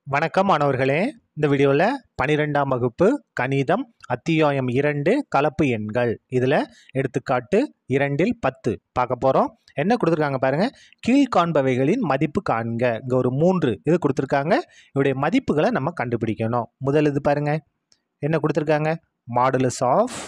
வணக்கம் மாணவர்களே இந்த வீடியோவில் பனிரெண்டாம் வகுப்பு கணிதம் அத்தியாயம் இரண்டு கலப்பு எண்கள் இதில் எடுத்துக்காட்டு இரண்டில் பத்து பார்க்க போகிறோம் என்ன கொடுத்துருக்காங்க பாருங்கள் கீழ்காண்பவைகளின் மதிப்பு காண்க இங்கே ஒரு மூன்று இது கொடுத்துருக்காங்க இவருடைய மதிப்புகளை நம்ம கண்டுபிடிக்கணும் முதல் இது பாருங்க என்ன கொடுத்துருக்காங்க மாடுலஸ் ஆஃப்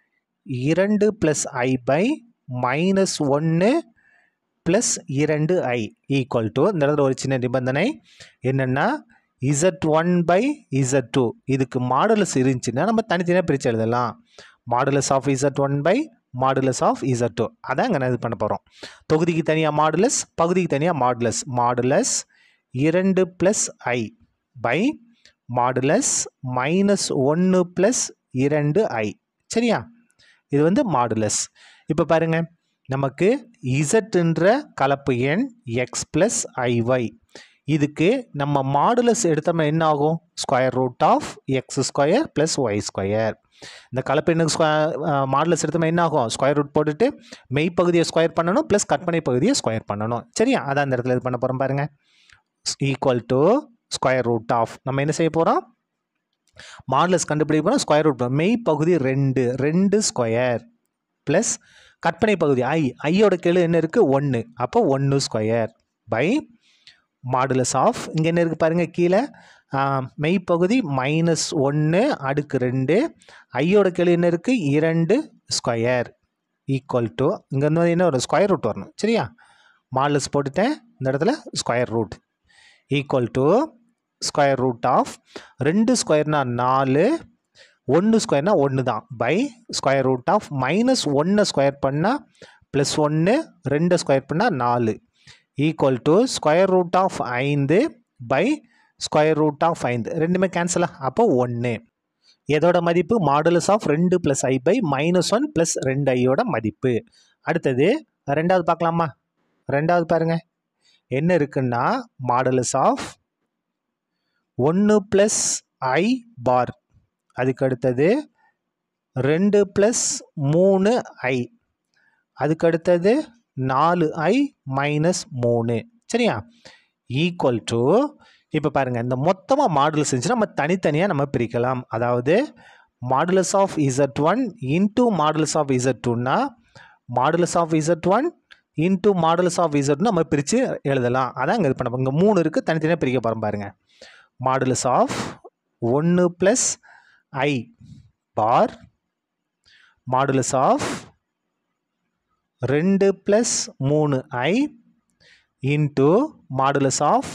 இரண்டு ப்ளஸ் ஐ பை மைனஸ் ஒன்று ப்ளஸ் இரண்டு ஐ ஈக்குவல் டு இந்த இடத்துல ஒரு சின்ன நிபந்தனை என்னென்னா Z one by Z two இதுக்கு மாடுலஸ் இருந்துச்சுன்னா நம்ம தனித்தனியாக பிரித்து எழுதலாம் modulus of Z one by modulus of Z two அதான் இங்கே இது பண்ண போகிறோம் தொகுதிக்கு தனியாக மாடுலஸ் பகுதிக்கு தனியாக மாடுலஸ் மாடுலஸ் இரண்டு plus i by modulus minus ஒன்று ப்ளஸ் இரண்டு ஐ சரியா இது வந்து மாடுலஸ் இப்போ பாருங்கள் நமக்கு இசட்ன்ற கலப்பு எண் எக்ஸ் ப்ளஸ் ஐஒய் இதுக்கு நம்ம மாடுலஸ் எடுத்தோம்னா என்ன ஆகும் square root of X square plus Y square இந்த கலப்பு எண்ணுக்கு ஸ்கொயர் மாடுலஸ் எடுத்தோம்னா என்ன ஆகும் ஸ்கொயர் ரூட் போட்டுட்டு மெய்ப்பகுதியை ஸ்கொயர் பண்ணணும் ப்ளஸ் கற்பனை பகுதியை ஸ்கொயர் பண்ணணும் சரியா அதான் அந்த இடத்துல இது பண்ண போகிறோம் பாருங்கள் equal to square root of நம்ம என்ன செய்ய போகிறோம் மாடுலஸ் கண்டுபிடிக்க போகிறோம் ஸ்கொயர் ரூட் மெய் பகுதி ரெண்டு ரெண்டு ஸ்கொயர் ப்ளஸ் கற்பனை பகுதி ஐ ஐயோட கீழே என்ன இருக்குது ஒன்று அப்போ ஒன்று ஸ்கொயர் பை மாடுலஸ் ஆஃப் இங்கே என்ன இருக்குது பாருங்கள் கீழே மெய்ப்பகுதி மைனஸ் ஒன்று அடுக்கு ரெண்டு ஐயோட கீழே என்ன இருக்குது இரண்டு ஸ்கொயர் ஈக்குவல் டு இங்கே வந்து என்ன ஒரு ஸ்கொயர் ரூட் வரணும் சரியா மாடுலஸ் போட்டுட்டேன் இந்த இடத்துல square root equal to square root of ரெண்டு ஸ்கொயர்னால் நாலு ஒன்று ஸ்கொயர்னால் ஒன்று தான் by square root of minus ஒன்றை ஸ்கொயர் பண்ணால் ப்ளஸ் ஒன்று ரெண்டு ஸ்கொயர் பண்ணால் நாலு equal to square root of ஐந்து பை ஸ்கொயர் ரூட் ஆஃப் ஐந்து ரெண்டுமே கேன்சலா அப்போ ஒன்று எதோட மதிப்பு மாடுலஸ் ஆஃப் ரெண்டு plus i by minus one plus ரெண்டு ஐயோட மதிப்பு அடுத்தது ரெண்டாவது பார்க்கலாமா ரெண்டாவது பாருங்க என்ன இருக்குன்னா மாடுலஸ் ஆஃப் ஒன்று ப்ளஸ் ஐ பார் அதுக்கு அடுத்தது ரெண்டு ப்ளஸ் மூணு ஐ அதுக்கு அடுத்தது நாலு ஐ மைனஸ் மூணு சரியா ஈக்குவல் டு இப்போ பாருங்கள் இந்த மொத்தமாக மாடுலஸ் இருந்துச்சுன்னா நம்ம தனித்தனியாக நம்ம பிரிக்கலாம் அதாவது modulus of Z one into modulus of Z டூன்னா modulus of Z one into modulus of Z நம்ம பிரித்து எழுதலாம் அதான் இங்கே இது பண்ண இங்கே மூணு இருக்குது தனித்தனியாக பிரிக்க போகிறோம் பாருங்கள் மாடுலஸ் ஆஃப் ஒன்று plus i bar modulus of ரெண்டு ப்ளஸ் மூணு ஐ இன்ட்டு மாடுலஸ் ஆஃப்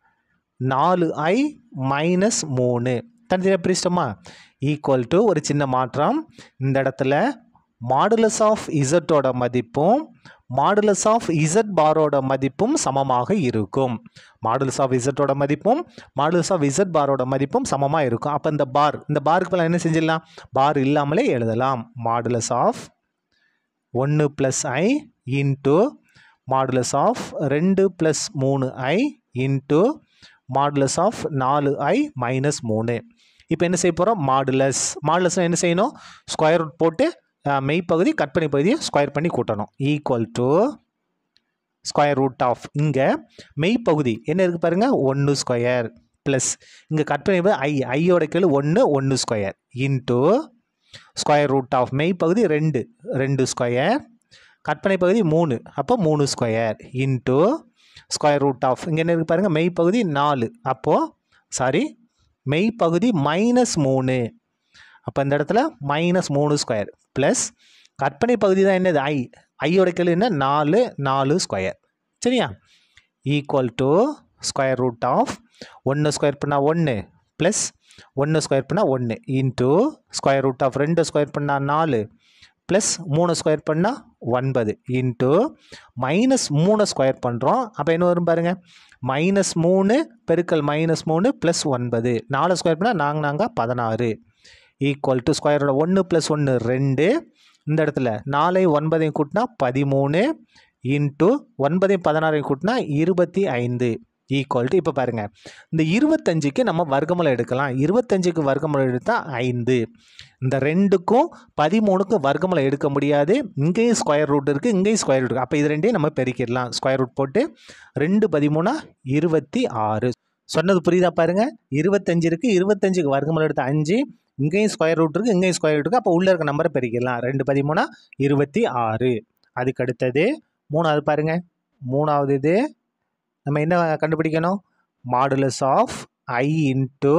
நாலு ஐ மைனஸ் மூணு தனித்தனியாக பிரிச்சிட்டோமா ஈக்குவல் டு ஒரு சின்ன மாற்றம் இந்த இடத்துல மாடுலஸ் ஆஃப் இசட்டோட மதிப்பும் மாடுலஸ் ஆஃப் இசட் பாரோட மதிப்பும் சமமாக இருக்கும் மாடுலஸ் ஆஃப் இசட்டோட மதிப்பும் மாடுலஸ் ஆஃப் இசட் பாரோட மதிப்பும் சமமாக இருக்கும் அப்போ இந்த பார் இந்த பாருக்கு பதிலா என்ன செஞ்சிடலாம் பார் இல்லாமலே எழுதலாம் மாடுலஸ் ஆஃப் ஒன்று plus i into modulus of ரெண்டு ப்ளஸ் மூணு ஐ இன்ட்டு மாடுலஸ் ஆஃப் நாலு ஐ மைனஸ் மூணு இப்போ என்ன செய்ய போகிறோம் மாடுலஸ் மாடுலஸ் என்ன செய்யணும் ஸ்கொயர் ரூட் போட்டு மெய்ப்பகுதி கற்பனை பகுதியை ஸ்கொயர் பண்ணி கூட்டணும் equal to square root of இங்கே மெய்ப்பகுதி என்ன இருக்குது பாருங்கள் ஒன்று ஸ்கொயர் ப்ளஸ் இங்கே கற்பனை பகுதி ஐ ஐயோட கீழே ஒன்று ஒன்று square into square root of மெய் பகுதி ரெண்டு ரெண்டு ஸ்கொயர் கற்பனை பகுதி மூணு அப்போ மூணு square into square root of இங்கே என்ன இருக்குது பாருங்கள் மெய் பகுதி நாலு அப்போது சாரி மெய் பகுதி மைனஸ் மூணு அப்போ இந்த இடத்துல மைனஸ் மூணு ஸ்கொயர் ப்ளஸ் கற்பனை பகுதி தான் என்னது ஐ ஐயோட கீழே என்ன நாலு நாலு ஸ்கொயர் சரியா equal to square root of ஒன்று ஸ்கொயர் பண்ணால் ஒன்று ப்ளஸ் ஒன்று ஸ்கொயர் பண்ணால் ஒன்று இன்ட்டு ஸ்கொயர் ரூட் ஆஃப் ரெண்டு ஸ்கொயர் பண்ணால் நாலு ப்ளஸ் மூணு ஸ்கொயர் பண்ணால் ஒன்பது இன்ட்டு மைனஸ் மூணு ஸ்கொயர் பண்ணுறோம் அப்போ என்ன வரும் பாருங்கள் மைனஸ் மூணு பெருக்கல் மைனஸ் மூணு ப்ளஸ் ஒன்பது நாலு ஸ்கொயர் பண்ணால் நாங்கள் நாங்கள் பதினாறு ஈக்குவல் டு ஸ்கொயரோட ஒன்று ப்ளஸ் ஒன்று ரெண்டு இந்த இடத்துல நாலை ஒன்பதையும் கூட்டினா பதிமூணு இன்ட்டு ஒன்பதையும் பதினாறையும் கூட்டினா இருபத்தி ஐந்து ஈக்குவல் டு இப்போ பாருங்கள் இந்த இருபத்தஞ்சுக்கு நம்ம வர்க்கமூலம் எடுக்கலாம் இருபத்தஞ்சுக்கு வர்க்கமூலம் எடுத்தால் ஐந்து இந்த ரெண்டுக்கும் பதிமூணுக்கும் வர்க்கமூலம் எடுக்க முடியாது இங்கேயும் ஸ்கொயர் ரூட் இருக்குது இங்கேயும் ஸ்கொயர் ரூட் இருக்குது அப்போ இது ரெண்டையும் நம்ம பெருக்கிடலாம் ஸ்கொயர் ரூட் போட்டு ரெண்டு பதிமூணா இருபத்தி ஆறு சொன்னது புரியுதா பாருங்க இருபத்தஞ்சு இருக்குது இருபத்தஞ்சுக்கு வர்க்கமூலம் எடுத்து அஞ்சு இங்கேயும் ஸ்கொயர் ரூட் இருக்குது இங்கேயும் ஸ்கொயர் ரூட் இருக்குது அப்போ உள்ளே இருக்க நம்பரை பெருக்கிடலாம் ரெண்டு பதிமூணா இருபத்தி ஆறு அதுக்கு அடுத்தது மூணாவது பாருங்க மூணாவது இது நம்ம என்ன கண்டுபிடிக்கணும் மாடுலஸ் ஆஃப் ஐ இன்ட்டு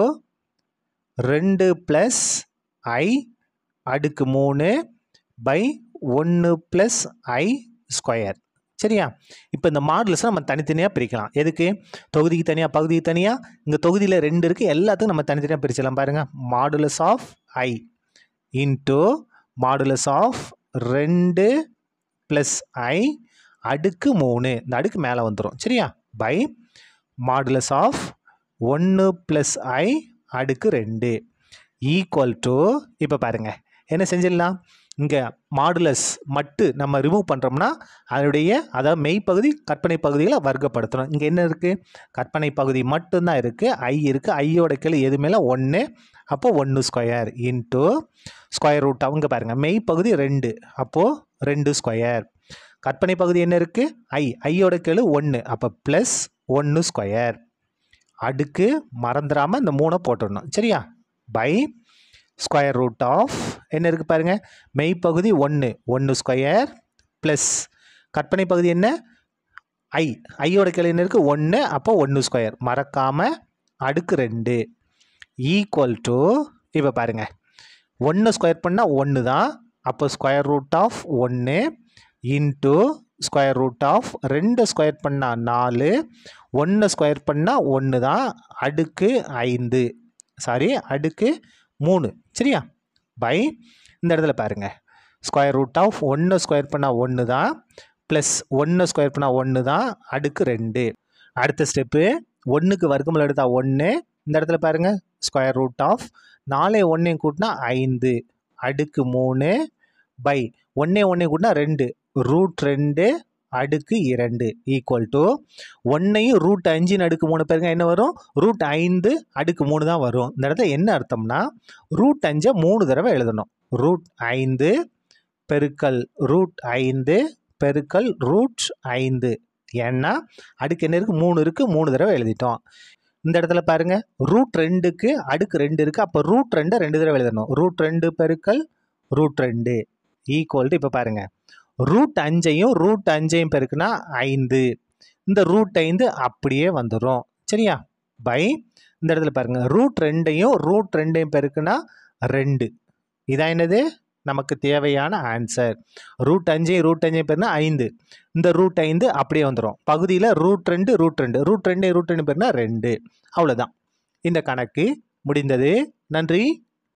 ரெண்டு ப்ளஸ் ஐ அடுக்கு மூணு பை ஒன்று ப்ளஸ் ஐ ஸ்கொயர் சரியா இப்போ இந்த மாடுலஸை நம்ம தனித்தனியாக பிரிக்கலாம் எதுக்கு தொகுதிக்கு தனியாக பகுதிக்கு தனியாக இங்கே தொகுதியில் ரெண்டு இருக்குது எல்லாத்துக்கும் நம்ம தனித்தனியாக பிரிச்சிடலாம் பாருங்கள் modulus of i into modulus of ரெண்டு ப்ளஸ் ஐ அடுக்கு மூணு இந்த அடுக்கு மேலே வந்துடும் சரியா பை மாடுலஸ் ஆஃப் ஒன்று ப்ளஸ் ஐ அடுக்கு ரெண்டு ஈக்குவல் டு இப்போ பாருங்கள் என்ன செஞ்சிடலாம் இங்கே மாடுலஸ் மட்டு நம்ம ரிமூவ் பண்ணுறோம்னா அதனுடைய அதாவது மெய்ப்பகுதி கற்பனை பகுதிகளை வர்க்கப்படுத்தணும் இங்கே என்ன இருக்குது கற்பனை பகுதி மட்டும்தான் இருக்குது ஐ இருக்குது ஐயோட கீழே எதுவுமே ஒன்று அப்போ ஒன்று ஸ்கொயர் இன்ட்டு ஸ்கொயர் ரூட் அவங்க பாருங்கள் மெய்ப்பகுதி ரெண்டு அப்போது ரெண்டு ஸ்கொயர் கற்பனை பகுதி என்ன இருக்குது ஐ ஐயோட கீழே ஒன்று அப்போ ப்ளஸ் ஒன்று ஸ்கொயர் அடுக்கு மறந்துடாமல் இந்த மூணை போட்டுடணும் சரியா பை ஸ்கொயர் ரூட் ஆஃப் என்ன இருக்குது பாருங்கள் மெய்ப்பகுதி ஒன்று ஒன்று ஸ்கொயர் ப்ளஸ் கற்பனை பகுதி என்ன ஐ ஐயோட கீழே என்ன இருக்குது ஒன்று அப்போ ஒன்று ஸ்கொயர் மறக்காமல் அடுக்கு ரெண்டு ஈக்குவல் டு இப்போ பாருங்கள் ஒன்று ஸ்கொயர் பண்ணால் ஒன்று தான் அப்போ ஸ்கொயர் ரூட் ஆஃப் ஒன்று இன்ட்டு ஸ்கொயர் ரூட் ஆஃப் ரெண்டு ஸ்கொயர் பண்ணால் நாலு ஒன்று ஸ்கொயர் பண்ணால் ஒன்று தான் அடுக்கு ஐந்து சாரி அடுக்கு மூணு சரியா பை இந்த இடத்துல பாருங்கள் ஸ்கொயர் ரூட் ஆஃப் ஒன்று ஸ்கொயர் பண்ணால் ஒன்று தான் ப்ளஸ் ஒன்று ஸ்கொயர் பண்ணால் ஒன்று தான் அடுக்கு ரெண்டு அடுத்த ஸ்டெப்பு ஒன்றுக்கு வர்க்கமுள்ள எடுத்தால் ஒன்று இந்த இடத்துல பாருங்கள் ஸ்கொயர் ரூட் ஆஃப் நாலே ஒன்றையும் கூட்டினா ஐந்து அடுக்கு மூணு பை ஒன்றே ஒன்றே கூட்டினா ரெண்டு ரூட் ரெண்டு அடுக்கு இரண்டு ஈக்குவல் டு ஒன்றையும் ரூட் அஞ்சின் அடுக்கு மூணு பேருங்க என்ன வரும் ரூட் ஐந்து அடுக்கு மூணு தான் வரும் இந்த இடத்துல என்ன அர்த்தம்னா ரூட் அஞ்சை மூணு தடவை எழுதணும் ரூட் ஐந்து பெருக்கல் ரூட் ஐந்து பெருக்கல் ரூட் ஐந்து ஏன்னா அடுக்கு என்ன இருக்குது மூணு இருக்குது மூணு தடவை எழுதிட்டோம் இந்த இடத்துல பாருங்க ரூட் ரெண்டுக்கு அடுக்கு ரெண்டு இருக்குது அப்போ ரூட் ரெண்டை ரெண்டு தடவை எழுதணும் ரூட் ரெண்டு பெருக்கல் ரூட் ரெண்டு ஈக்குவல் டு இப்போ பாருங்க ரூட் அஞ்சையும் ரூட் அஞ்சையும் பெருக்குனா ஐந்து இந்த ரூட் ஐந்து அப்படியே வந்துடும் சரியா பை இந்த இடத்துல பாருங்க ரூட் ரெண்டையும் ரூட் ரெண்டையும் பெருக்குனா ரெண்டு இதான் என்னது நமக்கு தேவையான ஆன்சர் ரூட் அஞ்சையும் ரூட் அஞ்சையும் பெருனா ஐந்து இந்த ரூட் ஐந்து அப்படியே வந்துடும் பகுதியில் ரூட் ரெண்டு ரூட் ரெண்டு ரூட் ரெண்டு ரூட் ரெண்டு பெருனா ரெண்டு அவ்வளோதான் இந்த கணக்கு முடிந்தது நன்றி